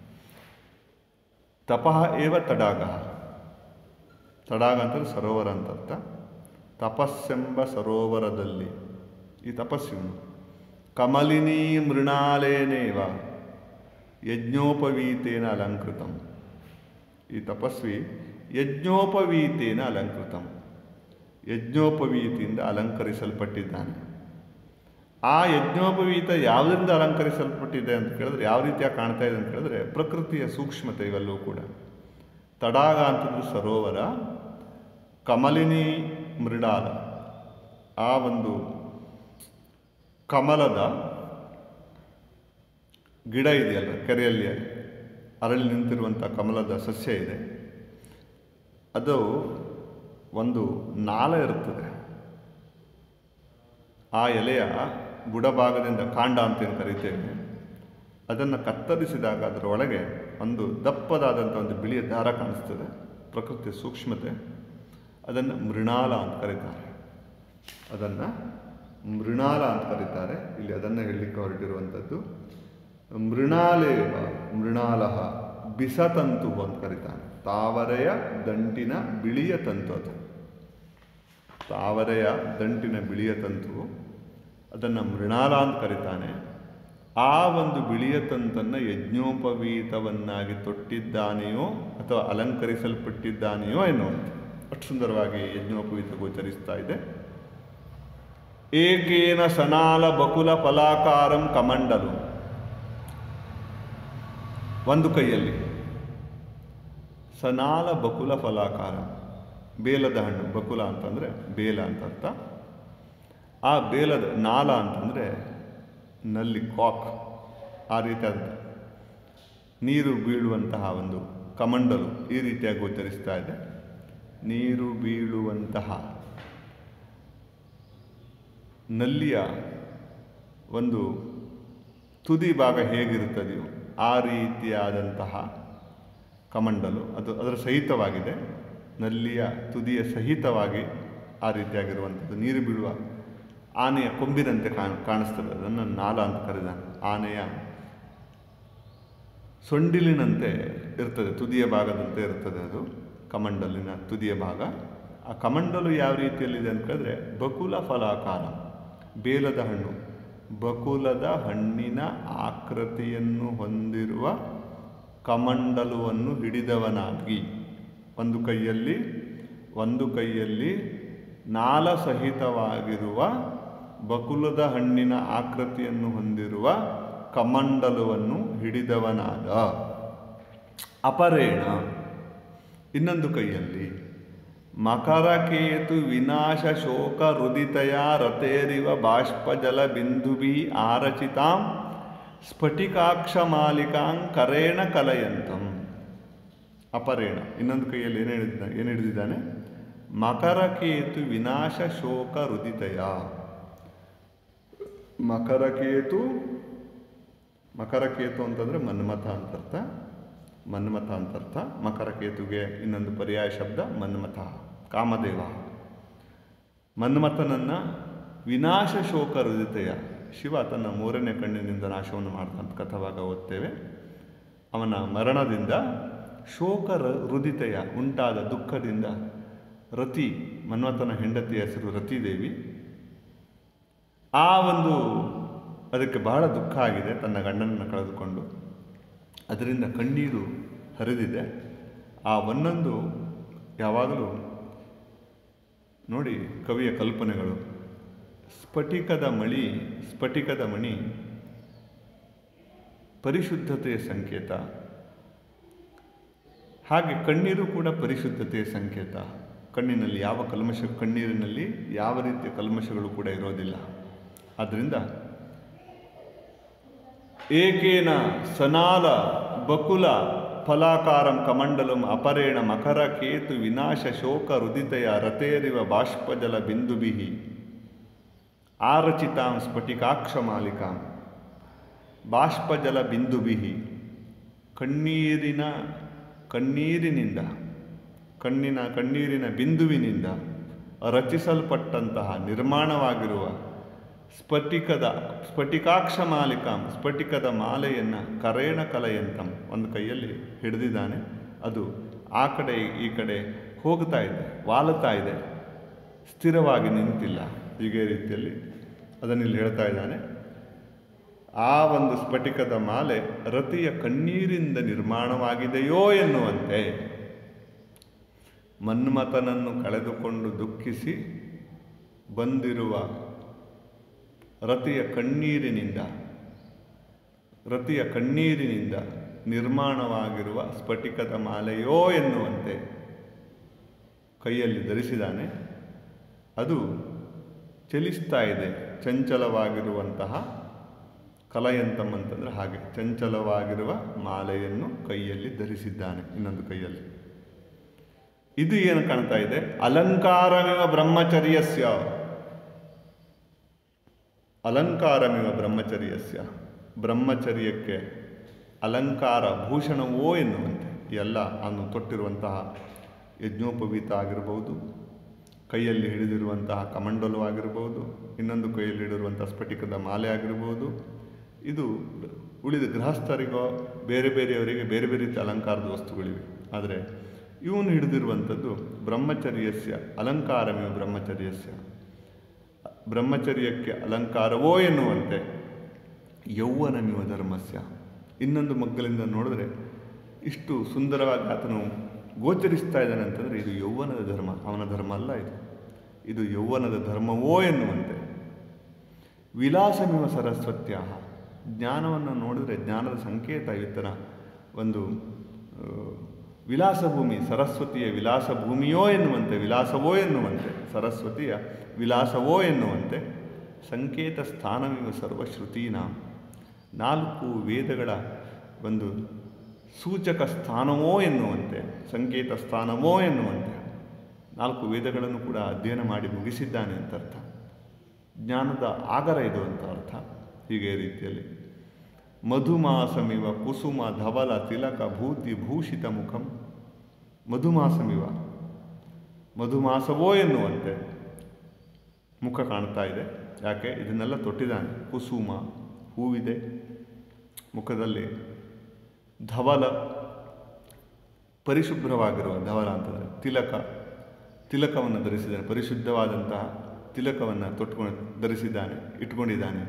ತಪಃ ಏವ ತಡಾಗ ತಡಾಗ ಅಂತಂದ್ರೆ ಸರೋವರ ಅಂತ ಅರ್ಥ ತಪಸ್ಸೆಂಬ ಸರೋವರದಲ್ಲಿ ಈ ತಪಸ್ಸಿವನು ಕಮಲಿನಿ ಮೃಣಾಲೇನೇವ ಯಜ್ಞೋಪವೀತೇನ ಅಲಂಕೃತಂ ಈ ತಪಸ್ವಿ ಯಜ್ಞೋಪವೀತೇನ ಅಲಂಕೃತಂ ಯಜ್ಞೋಪವೀತಿಯಿಂದ ಅಲಂಕರಿಸಲ್ಪಟ್ಟಿದ್ದಾನೆ ಆ ಯಜ್ಞೋಪವೀತ ಯಾವುದರಿಂದ ಅಲಂಕರಿಸಲ್ಪಟ್ಟಿದೆ ಅಂತ ಕೇಳಿದ್ರೆ ಯಾವ ರೀತಿಯಾಗಿ ಕಾಣ್ತಾ ಇದೆ ಅಂತ ಕೇಳಿದ್ರೆ ಪ್ರಕೃತಿಯ ಸೂಕ್ಷ್ಮತೆ ಇವೆಲ್ಲವೂ ಕೂಡ ತಡಾಗ ಅಂತಂದ್ರೆ ಸರೋವರ ಕಮಲಿನಿ ಮೃಡಾಲ ಆ ಒಂದು ಕಮಲದ ಗಿಡ ಇದೆಯಲ್ಲ ಕೆರೆಯಲ್ಲಿ ಅರಳಿ ನಿಂತಿರುವಂಥ ಕಮಲದ ಸಸ್ಯ ಇದೆ ಅದು ಒಂದು ನಾಳ ಇರುತ್ತದೆ ಆ ಎಲೆಯ ಬುಡಭಾಗದಿಂದ ಕಾಂಡ ಅಂತ ಏನು ಕರಿತೇವೆ ಅದನ್ನು ಕತ್ತರಿಸಿದಾಗ ಅದರ ಒಳಗೆ ಒಂದು ದಪ್ಪದಾದಂಥ ಒಂದು ಬಿಳಿಯ ದಾರ ಕಾಣಿಸ್ತದೆ ಪ್ರಕೃತಿಯ ಸೂಕ್ಷ್ಮತೆ ಅದನ್ನು ಮೃಣಾಲ ಅಂತ ಕರೀತಾರೆ ಅದನ್ನು ಮೃಣಾಲ ಅಂತ ಕರೀತಾರೆ ಇಲ್ಲಿ ಅದನ್ನು ಹೇಳಲಿಕ್ಕೆ ಹೊರಟಿರುವಂಥದ್ದು ಮೃಣಾಲೇವ ಮೃಣಾಲಹ ಬಿಸತಂತು ಅಂತ ಕರೀತಾನೆ ತಾವರೆಯ ದಂಟಿನ ಬಿಳಿಯ ತಂತು ಅದು ತಾವರೆಯ ದಂಟಿನ ಬಿಳಿಯ ತಂತು ಅದನ್ನು ಮೃಣಾಲ ಅಂತ ಕರೀತಾನೆ ಆ ಒಂದು ಬಿಳಿಯ ತಂತನ್ನು ಯಜ್ಞೋಪವೀತವನ್ನಾಗಿ ತೊಟ್ಟಿದ್ದಾನೆಯೋ ಅಥವಾ ಅಲಂಕರಿಸಲ್ಪಟ್ಟಿದ್ದಾನೆಯೋ ಎನ್ನುವಂತೆ ಅಷ್ಟು ಸುಂದರವಾಗಿ ಯಜ್ಞೋಪವೀತ ಗೋಚರಿಸ್ತಾ ಇದೆ ಏಕೇನ ಸನಾಲ ಬಕುಲ ಫಲಾಕಾರಂ ಕಮಂಡಲು ಒಂದು ಕೈಯಲ್ಲಿ ಸನಾಲ ಬಕುಲ ಫಲಾಕಾರ ಬೇಲದ ಹಣ್ಣು ಬಕುಲ ಅಂತಂದರೆ ಬೇಲ ಅಂತ ಅರ್ಥ ಆ ಬೇಲದ ನಾಲ ಅಂತಂದರೆ ನಲ್ಲಿ ಕಾಕ್ ಆ ರೀತಿಯಾದ ನೀರು ಬೀಳುವಂತಹ ಒಂದು ಕಮಂಡಲು ಈ ರೀತಿಯಾಗಿ ಗೋಚರಿಸ್ತಾ ಇದೆ ನೀರು ಬೀಳುವಂತಹ ನಲ್ಲಿಯ ಒಂದು ತುದಿ ಭಾಗ ಹೇಗಿರುತ್ತದೆಯೋ ಆ ರೀತಿಯಾದಂತಹ ಕಮಂಡಲು ಅದು ಅದರ ಸಹಿತವಾಗಿದೆ ನಲ್ಲಿಯ ತುದಿಯ ಸಹಿತವಾಗಿ ಆ ರೀತಿಯಾಗಿರುವಂಥದ್ದು ನೀರು ಬೀಳುವ ಆನೆಯ ಕೊಂಬಿನಂತೆ ಕಾಣ್ ಕಾಣಿಸ್ತದೆ ಅದನ್ನು ನಾಲ ಅಂತ ಕರೆದಾನೆ ಆನೆಯ ಸೊಂಡಿಲಿನಂತೆ ಇರ್ತದೆ ತುದಿಯ ಭಾಗದಂತೆ ಇರ್ತದೆ ಅದು ಕಮಂಡಲಿನ ತುದಿಯ ಭಾಗ ಆ ಕಮಂಡಲು ಯಾವ ರೀತಿಯಲ್ಲಿದೆ ಅಂತ ಕೇಳಿದ್ರೆ ಬಕುಲ ಫಲಾಕಾರ ಬೇಲದ ಹಣ್ಣು ಬಕುಲದ ಹಣ್ಣಿನ ಆಕೃತಿಯನ್ನು ಹೊಂದಿರುವ ಕಮಂಡಲುವನ್ನು ಹಿಡಿದವನಾಗಿ ಒಂದು ಕೈಯಲ್ಲಿ ಒಂದು ಕೈಯಲ್ಲಿ ನಾಲ ಸಹಿತವಾಗಿರುವ ಬಕುಲದ ಹಣ್ಣಿನ ಆಕೃತಿಯನ್ನು ಹೊಂದಿರುವ ಕಮಂಡಲುವನ್ನು ಹಿಡಿದವನಾದ ಅಪರೇಣ ಇನ್ನೊಂದು ಕೈಯಲ್ಲಿ ಮಕರಕೇತು ವಿನಾಶ ಶೋಕ ಹೃದಿತಯ ರತೇರಿವ ಬಾಷ್ಪಜಲ ಬಿಂದುಭಿ ಆರಚಿತಾಂ ಸ್ಫಟಿಕಾಕ್ಷ ಮಾಲಿಕಾಂ ಕರೇಣ ಕಲಯಂತಂ ಅಪರೇಣ ಇನ್ನೊಂದು ಕೈಯಲ್ಲಿ ಏನು ಹಿಡಿದ ಏನು ಹಿಡಿದಿದ್ದಾನೆ ಮಕರಕೇತು ವಿನಾಶ ಶೋಕ ರುದಿತಯ ಮಕರಕೇತು ಮಕರಕೇತು ಅಂತಂದರೆ ಮನ್ಮಥ ಅಂತರ್ಥ ಮನ್ಮಥ ಅಂತರ್ಥ ಮಕರಕೇತುಗೆ ಇನ್ನೊಂದು ಪರ್ಯಾಯ ಶಬ್ದ ಮನ್ಮಥ ಕಾಮದೇವ ಮನ್ಮಥನನ್ನು ವಿನಾಶ ಶೋಕ ರುದಿತಯ ಶಿವ ತನ್ನ ಮೂರನೇ ಕಣ್ಣಿನಿಂದ ನಾಶವನ್ನು ಮಾಡ್ತಂತ ಕಥಾಭಾಗ ಓದ್ತೇವೆ ಅವನ ಮರಣದಿಂದ ಶೋಕ ರ- ರುದಿತಯ ಉಂಟಾದ ದುಃಖದಿಂದ ರತಿ ಮನ್ಮಥನ ಹೆಂಡತಿಯ ಹೆಸರು ರತಿದೇವಿ ಆ ಒಂದು ಅದಕ್ಕೆ ಬಹಳ ದುಃಖ ಆಗಿದೆ ತನ್ನ ಗಂಡನನ್ನು ಕಳೆದುಕೊಂಡು ಅದರಿಂದ ಕಣ್ಣೀರು ಹರಿದಿದೆ ಆ ಒಂದೊಂದು ಯಾವಾಗಲೂ ನೋಡಿ ಕವಿಯ ಕಲ್ಪನೆಗಳು ಸ್ಫಟಿಕದ ಮಳಿ ಸ್ಫಟಿಕದ ಮಣಿ ಪರಿಶುದ್ಧತೆಯ ಸಂಕೇತ ಹಾಗೆ ಕಣ್ಣೀರು ಕೂಡ ಪರಿಶುದ್ಧತೆಯ ಸಂಕೇತ ಕಣ್ಣಿನಲ್ಲಿ ಯಾವ ಕಲ್ಮಶ ಕಣ್ಣೀರಿನಲ್ಲಿ ಯಾವ ರೀತಿಯ ಕಲ್ಮಶಗಳು ಕೂಡ ಇರೋದಿಲ್ಲ ಆದ್ದರಿಂದ ಏಕೇನ ಸನಾಲ ಬಕುಲ ಫಲಾಕಾರಂ ಕಮಂಡಲಂ ಅಪರೇಣ ಮಕರ ಕೇತು ವಿನಾಶ ಶೋಕ ರುದಿತಯ ರತೇರಿವ ಬಾಷ್ಪಜಲ ಬಿಂದುಬಿಹಿ ಆರಚಿತಾಂ ಸ್ಫಟಿಕಾಕ್ಷ ಮಾಲಿಕಾಂ ಬಾಷ್ಪಜಲ ಬಿಂದುಬಿಹಿ ಕಣ್ಣೀರಿನ ಕಣ್ಣೀರಿನಿಂದ ಕಣ್ಣಿನ ಕಣ್ಣೀರಿನ ಬಿಂದುವಿನಿಂದ ರಚಿಸಲ್ಪಟ್ಟಂತಹ ನಿರ್ಮಾಣವಾಗಿರುವ ಸ್ಫಟಿಕದ ಸ್ಫಟಿಕಾಕ್ಷ ಮಾಲಿಕಾಂ ಸ್ಫಟಿಕದ ಮಾಲೆಯನ್ನು ಕರೇಣ ಕಲೆಯಂತಂ ಒಂದು ಕೈಯಲ್ಲಿ ಹಿಡಿದಿದ್ದಾನೆ ಅದು ಆ ಕಡೆ ಈ ಕಡೆ ಹೋಗ್ತಾ ಇದೆ ವಾಲುತ್ತಾ ಇದೆ ಸ್ಥಿರವಾಗಿ ನಿಂತಿಲ್ಲ ಹೀಗೆ ರೀತಿಯಲ್ಲಿ ಅದನ್ನು ಇಲ್ಲಿ ಹೇಳ್ತಾ ಇದ್ದಾನೆ ಆ ಒಂದು ಸ್ಫಟಿಕದ ಮಾಲೆ ರತಿಯ ಕಣ್ಣೀರಿಂದ ನಿರ್ಮಾಣವಾಗಿದೆಯೋ ಎನ್ನುವಂತೆ ಮನ್ಮಥನನ್ನು ಕಳೆದುಕೊಂಡು ದುಃಖಿಸಿ ಬಂದಿರುವ ರತಿಯ ಕಣ್ಣೀರಿನಿಂದ ರತಿಯ ಕಣ್ಣೀರಿನಿಂದ ನಿರ್ಮಾಣವಾಗಿರುವ ಸ್ಫಟಿಕದ ಮಾಲೆಯೋ ಎನ್ನುವಂತೆ ಕೈಯಲ್ಲಿ ಧರಿಸಿದ್ದಾನೆ ಅದು ಚಲಿಸ್ತಾ ಇದೆ ಚಂಚಲವಾಗಿರುವಂತಹ ಕಲಯಂತಂ ಅಂತಂದರೆ ಹಾಗೆ ಚಂಚಲವಾಗಿರುವ ಮಾಲೆಯನ್ನು ಕೈಯಲ್ಲಿ ಧರಿಸಿದ್ದಾನೆ ಇನ್ನೊಂದು ಕೈಯಲ್ಲಿ ಇದು ಏನು ಕಾಣ್ತಾ ಇದೆ ಅಲಂಕಾರಮಿವ ಬ್ರಹ್ಮಚರ್ಯಸ್ಯ ಅಲಂಕಾರಮಿವ ಬ್ರಹ್ಮಚರ್ಯಸ್ಯ ಬ್ರಹ್ಮಚರ್ಯಕ್ಕೆ ಅಲಂಕಾರ ಭೂಷಣವೋ ಎನ್ನುವಂತೆ ಎಲ್ಲ ಅನ್ನು ತೊಟ್ಟಿರುವಂತಹ ಯಜ್ಞೋಪವೀತ ಆಗಿರಬಹುದು ಕೈಯಲ್ಲಿ ಹಿಡಿದಿರುವಂತಹ ಕಮಂಡಲು ಆಗಿರಬಹುದು ಇನ್ನೊಂದು ಕೈಯಲ್ಲಿ ಹಿಡಿದಿರುವಂತಹ ಸ್ಫಟಿಕದ ಮಾಲೆ ಆಗಿರಬಹುದು ಇದು ಉಳಿದ ಗೃಹಸ್ಥರಿಗೋ ಬೇರೆ ಬೇರೆಯವರಿಗೆ ಬೇರೆ ಬೇರೆ ರೀತಿಯ ಅಲಂಕಾರದ ವಸ್ತುಗಳಿವೆ ಆದರೆ ಇವನು ಹಿಡಿದಿರುವಂಥದ್ದು ಬ್ರಹ್ಮಚರ್ಯಸ್ಯ ಅಲಂಕಾರಮಿವ ಬ್ರಹ್ಮಚರ್ಯಸ್ಯ ಬ್ರಹ್ಮಚರ್ಯಕ್ಕೆ ಅಲಂಕಾರವೋ ಎನ್ನುವಂತೆ ಯೌವನಮಿವ ಧರ್ಮಸ್ಯ ಇನ್ನೊಂದು ಮಗ್ಗಲಿಂದ ನೋಡಿದ್ರೆ ಇಷ್ಟು ಸುಂದರವಾಗಿ ಆತನು ಗೋಚರಿಸ್ತಾ ಇದ್ದಾನೆ ಅಂತಂದರೆ ಇದು ಯೌವನದ ಧರ್ಮ ಅವನ ಧರ್ಮ ಅಲ್ಲ ಇದು ಇದು ಯೌವನದ ಧರ್ಮವೋ ಎನ್ನುವಂತೆ ವಿಲಾಸಮಿವ ಸರಸ್ವತ್ಯ ಜ್ಞಾನವನ್ನು ನೋಡಿದರೆ ಜ್ಞಾನದ ಸಂಕೇತ ಈತನ ಒಂದು ಆ, ವಿಲಾಸ ಭೂಮಿ ಸರಸ್ವತಿಯ ವಿಲಾಸ ಭೂಮಿಯೋ ಎನ್ನುವಂತೆ ವಿಲಾಸವೋ ಎನ್ನುವಂತೆ ಸರಸ್ವತಿಯ ವಿಲಾಸವೋ ಎನ್ನುವಂತೆ ಸಂಕೇತ ಸ್ಥಾನವಿವ ಸರ್ವಶ್ರುತೀನ ನಾಲ್ಕು ವೇದಗಳ ಒಂದು ಸೂಚಕ ಸ್ಥಾನವೋ ಎನ್ನುವಂತೆ ಸಂಕೇತ ಸ್ಥಾನವೋ ಎನ್ನುವಂತೆ ನಾಲ್ಕು ವೇದಗಳನ್ನು ಕೂಡ ಅಧ್ಯಯನ ಮಾಡಿ ಮುಗಿಸಿದ್ದಾನೆ ಅಂತ ಅರ್ಥ ಜ್ಞಾನದ ಆಗರ ಇದು ಅಂತ ಅರ್ಥ ಹೀಗೆ ರೀತಿಯಲ್ಲಿ ಮಧುಮಾಸಮಿವ ಕುಸುಮ ಧವಲ ತಿಲಕ ಭೂತಿ ಭೂಷಿತ ಮುಖಂ ಮಧುಮಾಸಮಿವ ಮಧುಮಾಸವೋ ಎನ್ನುವಂತೆ ಮುಖ ಕಾಣ್ತಾ ಇದೆ ಯಾಕೆ ಇದನ್ನೆಲ್ಲ ತೊಟ್ಟಿದ್ದಾನೆ ಕುಸುಮ ಹೂವಿದೆ ಮುಖದಲ್ಲಿ ಧವಲ ಪರಿಶುಭ್ರವಾಗಿರುವ ಧವಲ ಅಂತಂದರೆ ತಿಲಕ ತಿಲಕವನ್ನು ಧರಿಸಿದ್ದಾನೆ ಪರಿಶುದ್ಧವಾದಂತಹ ತಿಲಕವನ್ನು ತೊಟ್ಕೊಂಡು ಧರಿಸಿದ್ದಾನೆ ಇಟ್ಕೊಂಡಿದ್ದಾನೆ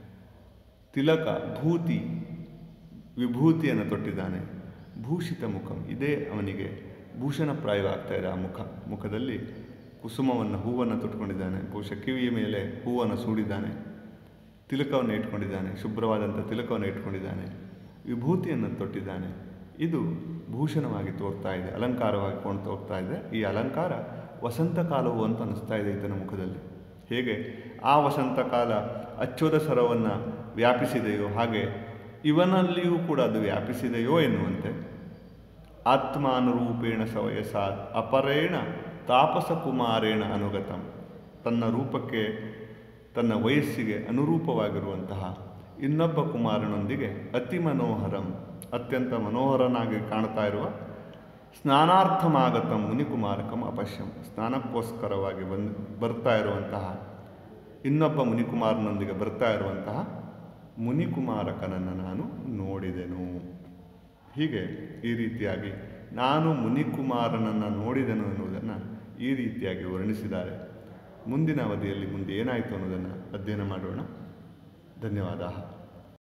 ತಿಲಕ ಭೂತಿ ವಿಭೂತಿಯನ್ನು ತೊಟ್ಟಿದ್ದಾನೆ ಭೂಷಿತ ಮುಖಂ ಇದೇ ಅವನಿಗೆ ಭೂಷಣಪ್ರಾಯವಾಗ್ತಾ ಇದೆ ಆ ಮುಖ ಮುಖದಲ್ಲಿ ಕುಸುಮವನ್ನು ಹೂವನ್ನು ತೊಟ್ಕೊಂಡಿದ್ದಾನೆ ಬಹುಶಃ ಕಿವಿಯ ಮೇಲೆ ಹೂವನ್ನು ಸೂಡಿದ್ದಾನೆ ತಿಲಕವನ್ನು ಇಟ್ಕೊಂಡಿದ್ದಾನೆ ಶುಭ್ರವಾದಂಥ ತಿಲಕವನ್ನು ಇಟ್ಕೊಂಡಿದ್ದಾನೆ ವಿಭೂತಿಯನ್ನು ತೊಟ್ಟಿದ್ದಾನೆ ಇದು ಭೂಷಣವಾಗಿ ತೋರ್ತಾ ಇದೆ ಅಲಂಕಾರವಾಗಿ ಕೊಂಡು ಹೋಗ್ತಾ ಇದೆ ಈ ಅಲಂಕಾರ ವಸಂತ ಕಾಲವು ಅಂತ ಅನಿಸ್ತಾ ಇದೆ ಈತನ ಮುಖದಲ್ಲಿ ಹೇಗೆ ಆ ವಸಂತ ಕಾಲ ಅಚ್ಚೋದ ಸರವನ್ನು ವ್ಯಾಪಿಸಿದೆಯೋ ಹಾಗೆ ಇವನಲ್ಲಿಯೂ ಕೂಡ ಅದು ವ್ಯಾಪಿಸಿದೆಯೋ ಎನ್ನುವಂತೆ ಆತ್ಮಾನುರೂಪೇಣ ಸವಯಸಾದ್ ಅಪರೇಣ ತಾಪಸ ಕುಮಾರೇಣ ಅನುಗತಂ ತನ್ನ ರೂಪಕ್ಕೆ ತನ್ನ ವಯಸ್ಸಿಗೆ ಅನುರೂಪವಾಗಿರುವಂತಹ ಇನ್ನೊಬ್ಬ ಕುಮಾರನೊಂದಿಗೆ ಅತಿ ಮನೋಹರಂ ಅತ್ಯಂತ ಮನೋಹರನಾಗಿ ಕಾಣ್ತಾ ಇರುವ ಸ್ನಾನಾರ್ಥಮಾಗತಂ ಮುನಿಕುಮಾರಕಂ ಅಪಶ್ಯಂ ಸ್ನಾನಕ್ಕೋಸ್ಕರವಾಗಿ ಬಂದು ಬರ್ತಾ ಇರುವಂತಹ ಇನ್ನೊಬ್ಬ ಮುನಿಕುಮಾರನೊಂದಿಗೆ ಬರ್ತಾ ಇರುವಂತಹ ಮುನಿಕುಮಾರಕನನ್ನು ನಾನು ನೋಡಿದೆನು ಹೀಗೆ ಈ ರೀತಿಯಾಗಿ ನಾನು ಮುನಿಕುಮಾರನನ್ನು ನೋಡಿದೆನು ಎನ್ನುವುದನ್ನು ಈ ರೀತಿಯಾಗಿ ವರ್ಣಿಸಿದ್ದಾರೆ ಮುಂದಿನ ಅವಧಿಯಲ್ಲಿ ಮುಂದೆ ಏನಾಯಿತು ಅನ್ನೋದನ್ನು ಅಧ್ಯಯನ ಮಾಡೋಣ ಧನ್ಯವಾದ